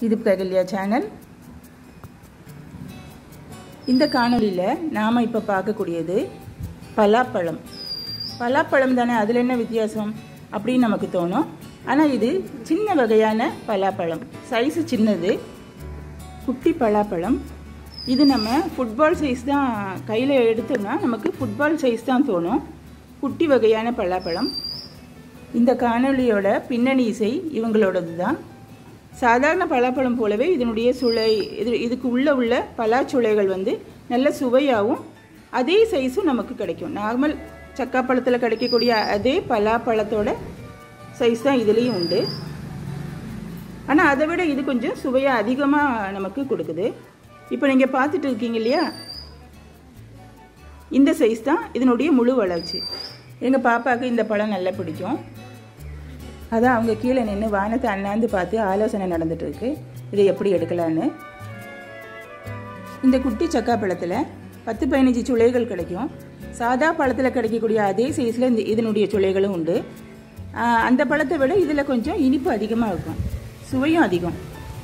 இது பிரகல்யா சேனல் இந்த காணொலியில் நாம் இப்போ பார்க்கக்கூடியது பலாப்பழம் பலாப்பழம் தானே அதில் என்ன வித்தியாசம் அப்படின்னு நமக்கு தோணும் ஆனால் இது சின்ன வகையான பலாப்பழம் சைஸு சின்னது குட்டி பலாப்பழம் இது நம்ம ஃபுட்பால் சைஸ் தான் கையில் எடுத்தோம்னா நமக்கு ஃபுட்பால் சைஸ் தான் தோணும் குட்டி வகையான பலாப்பழம் இந்த காணொலியோட பின்னணி இசை இவங்களோடது தான் சாதாரண பலாப்பழம் போலவே இதனுடைய சுளை இது இதுக்கு உள்ள உள்ள பலாச்சுளைகள் வந்து நல்ல சுவையாகவும் அதே சைஸும் நமக்கு கிடைக்கும் நார்மல் சக்காப்பழத்தில் கிடைக்கக்கூடிய அதே பலாப்பழத்தோட சைஸ் தான் இதுலேயும் உண்டு ஆனால் அதை விட இது கொஞ்சம் சுவையாக அதிகமாக நமக்கு கொடுக்குது இப்போ நீங்கள் பார்த்துட்டு இருக்கீங்க இல்லையா இந்த சைஸ் தான் இதனுடைய முழு வளர்ச்சி எங்கள் பாப்பாவுக்கு இந்த பழம் நல்லா பிடிக்கும் அதான் அவங்க கீழே நின்று வானத்தை அண்ணாந்து பார்த்து ஆலோசனை நடந்துட்டு இருக்கு இதை எப்படி எடுக்கலான்னு இந்த குட்டி சக்கா பழத்தில் பத்து பதினஞ்சு சுளைகள் கிடைக்கும் சாதா பழத்தில் கிடைக்கக்கூடிய அதே சைஸில் இந்த இதனுடைய சுளைகளும் உண்டு அந்த பழத்தை விட இதில் கொஞ்சம் இனிப்பு அதிகமாக இருக்கும் சுவையும் அதிகம்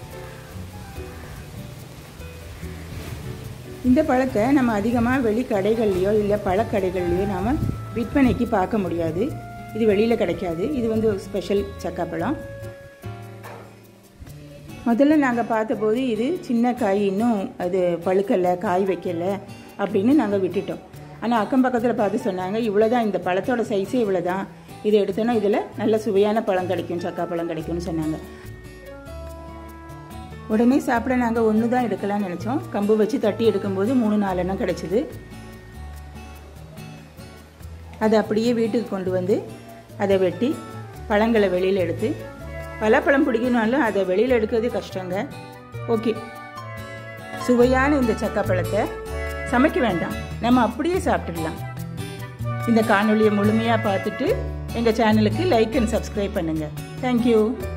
இந்த பழத்தை நம்ம அதிகமாக வெளி கடைகள்லையோ இல்லை பழக்கடைகள்லையோ நாம் விற்பனைக்கு பார்க்க முடியாது இது வெளியில் கிடைக்காது இது வந்து ஒரு ஸ்பெஷல் சக்காப்பழம் முதல்ல நாங்கள் பார்த்தபோது இது சின்ன காய் இன்னும் அது பழுக்கலை காய் வைக்கலை அப்படின்னு நாங்கள் விட்டுட்டோம் ஆனால் அக்கம் பக்கத்தில் பார்த்து சொன்னாங்க இவ்வளோ தான் இந்த பழத்தோட சைஸே இவ்வளோ தான் இதை எடுத்தோன்னா இதில் நல்ல சுவையான பழம் கிடைக்கும் சக்காப்பழம் கிடைக்கும்னு சொன்னாங்க உடனே சாப்பிட நாங்கள் ஒன்று தான் எடுக்கலாம்னு நினச்சோம் கம்பு வச்சு தட்டி எடுக்கும்போது மூணு நாலெண்ணம் கிடச்சிது அதை அப்படியே வீட்டுக்கு கொண்டு வந்து அதை வெட்டி பழங்களை வெளியில் எடுத்து பலாப்பழம் பிடிக்கணும்னாலும் அதை வெளியில் எடுக்கிறது கஷ்டங்க ஓகே சுவையான இந்த சக்காப்பழத்தை சமைக்க வேண்டாம் நம்ம அப்படியே சாப்பிட்டுடலாம் இந்த காணொலியை முழுமையாக பார்த்துட்டு எங்கள் சேனலுக்கு லைக் அண்ட் சப்ஸ்கிரைப் பண்ணுங்கள் தேங்க்யூ